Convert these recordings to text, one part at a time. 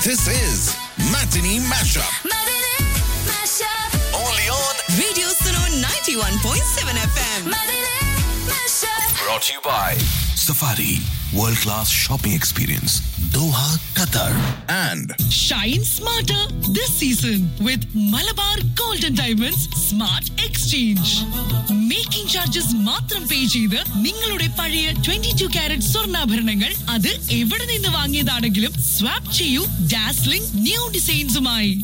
This is Matinee Mashup. Matinee Mashup. Only on. Radio Suno 91.7 FM. Matinee Mashup. Brought to you by Safari. World class shopping experience. Doha, Qatar. And Shine smarter this season with Malabar Golden Diamonds Smart Exchange. Making charges മാത്രം pay ചെയ്ത് നിങ്ങളുടെ പഴയ twenty two carrot സ്വർണ്ണാഭരണങ്ങൾ അത് എവിടെ നിന്ന് വാങ്ങിയതാണെങ്കിലും swap ചെയ്യൂ ഡാസ്ലിംഗ് ന്യൂ ഡിസൈൻസുമായി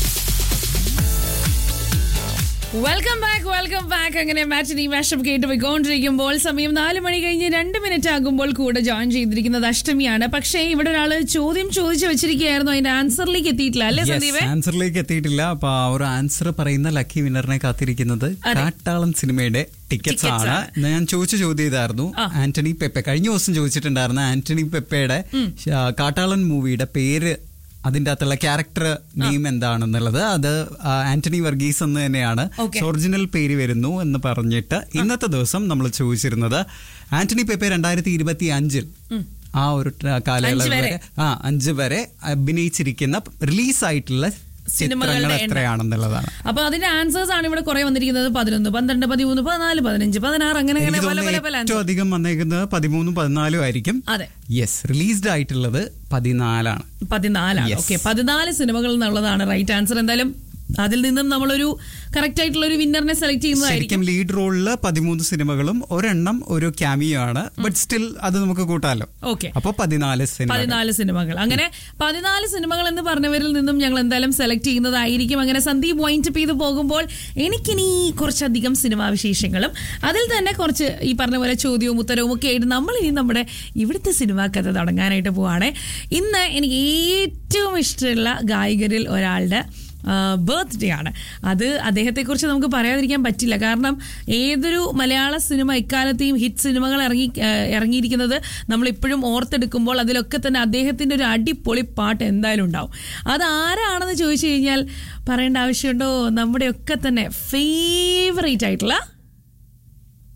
വെൽക്കം ബാക്ക് വെൽക്കം ബാക്ക് അങ്ങനെ മാറ്റിനി മാഷപ്പ് കേട്ട് പോയിക്കൊണ്ടിരിക്കുമ്പോൾ സമയം നാല് മണി കഴിഞ്ഞ് രണ്ട് മിനിറ്റ് ആകുമ്പോൾ കൂടെ ജോയിൻ ചെയ്തിരിക്കുന്നത് അഷ്ടമിയാണ് പക്ഷേ ഇവിടെ ഒരാള് ചോദ്യം ചോദിച്ചു വെച്ചിരിക്കുകയായിരുന്നു അതിന്റെ ആൻസറിലേക്ക് എത്തിയിട്ടില്ല അല്ലേ സന്ദീപേ ആൻസറിലേക്ക് എത്തിയിട്ടില്ല അപ്പൊ ആ ഒരു ആൻസർ പറയുന്ന ലക്കി വിന്നറിനെ കാത്തിരിക്കുന്നത് കാട്ടാളൻ സിനിമയുടെ ടിക്കറ്റ്സ് Tickets ആണ് ആണ്. ഞാൻ ചോദിച്ച ചോദ്യം ഇതായിരുന്നു ആന്റണി പെപ്പെ കഴിഞ്ഞ ദിവസം ചോദിച്ചിട്ടുണ്ടായിരുന്നു ആന്റണി പെപ്പയുടെ ആ, കാട്ടാളൻ മൂവിയുടെ പേര് അതിന്റെ അകത്തുള്ള ക്യാരക്ടർ നെയിം എന്താണെന്നുള്ളത് അത് ആ, ആന്റണി വർഗീസ് എന്ന് തന്നെയാണ് Okay. ഒറിജിനൽ പേര് വരുന്നു എന്ന് പറഞ്ഞിട്ട് ഇന്നത്തെ ദിവസം നമ്മൾ ചോദിച്ചിരുന്നത് ആന്റണി പെപ്പെ രണ്ടായിരത്തി ഇരുപത്തി അഞ്ചിൽ ആ ഒരു ట- കാലയളവ് അഞ്ച് വരെ. വരെ ആ അഞ്ച് വരെ അഭിനയിച്ചിരിക്കുന്ന റിലീസായിട്ടുള്ള സിനിമകളുടെ ചിത്രങ്ങൾ എണ്ണം. എത്രയാണെന്നുള്ളതാണ് അപ്പൊ അതിന്റെ ആൻസേഴ്സ് ആണ് ഇവിടെ കുറെ വന്നിരിക്കുന്നത് പതിനൊന്ന് പന്ത്രണ്ട് പതിമൂന്ന് പതിനാല് പതിനഞ്ച് പതിനാറ് അങ്ങനെ അങ്ങനെ എനിക്ക് പല പല തോന്നുന്നു പല ഏറ്റവും answers. അധികം വന്നേക്കുന്നത് പതിമൂന്നും പതിനാലും ആയിരിക്കും അതെ യെസ് റിലീസ്ഡ് ആയിട്ടുള്ളത് പതിനാലാണ് പതിനാലാണ് Yes. ഓക്കെ പതിനാല് സിനിമകൾ എന്നുള്ളതാണ് റൈറ്റ് ആൻസർ എന്തായാലും അതിൽ നിന്നും നമ്മളൊരു കറക്റ്റ് ആയിട്ടുള്ള ഒരു വിന്നറിനെ സെലക്ട് ചെയ്യുന്നതായിരിക്കും ശരിക്കും ലീഡ് റോളില് പതിമൂന്ന് സിനിമകളും ഒരെണ്ണം ഒരു ക്യാമിയോ ആണ് ബട്ട് സ്റ്റിൽ അത് നമുക്ക് കൂട്ടാലോ ഓക്കെ അപ്പൊ പതിനാല് സിനിമ പതിനാല് സിനിമകൾ അങ്ങനെ പതിനാല് സിനിമകൾ എന്ന് പറഞ്ഞവരിൽ നിന്നും ഞങ്ങൾ എന്തായാലും സെലക്ട് ചെയ്യുന്നതായിരിക്കും അങ്ങനെ സന്ദീപ് വൈൻഡപ്പ് ചെയ്ത് പോകുമ്പോൾ എനിക്കിനി കുറച്ചധികം സിനിമാ വിശേഷങ്ങളും അതിൽ തന്നെ കുറച്ച് ഈ പറഞ്ഞ പോലെ ചോദ്യവും ഉത്തരവും ഒക്കെ ആയിട്ട് നമ്മൾ ഇനി നമ്മുടെ ഇവിടുത്തെ സിനിമാ കഥ തുടങ്ങാനായിട്ട് പോവാണ് ഇന്ന് എനിക്ക് ഏറ്റവും ഇഷ്ടമുള്ള ഗായകരിൽ ഒരാളുടെ ബർത്ത്ഡേ ആണ് അത് അദ്ദേഹത്തെക്കുറിച്ച് നമുക്ക് പറയാതിരിക്കാൻ പറ്റില്ല കാരണം ഏതൊരു മലയാള സിനിമ ഇക്കാലത്തെയും ഹിറ്റ് സിനിമകൾ ഇറങ്ങി ആ, ഇറങ്ങിയിരിക്കുന്നത് നമ്മളിപ്പോഴും ഓർത്തെടുക്കുമ്പോൾ അതിലൊക്കെ തന്നെ അദ്ദേഹത്തിൻ്റെ ഒരു അടിപൊളി പാട്ട് എന്തായാലും ഉണ്ടാവും അത് ആരാണെന്ന് ചോദിച്ചു കഴിഞ്ഞാൽ പറയേണ്ട ആവശ്യമുണ്ടോ നമ്മുടെയൊക്കെ തന്നെ ഫേവറേറ്റ് ആയിട്ടുള്ള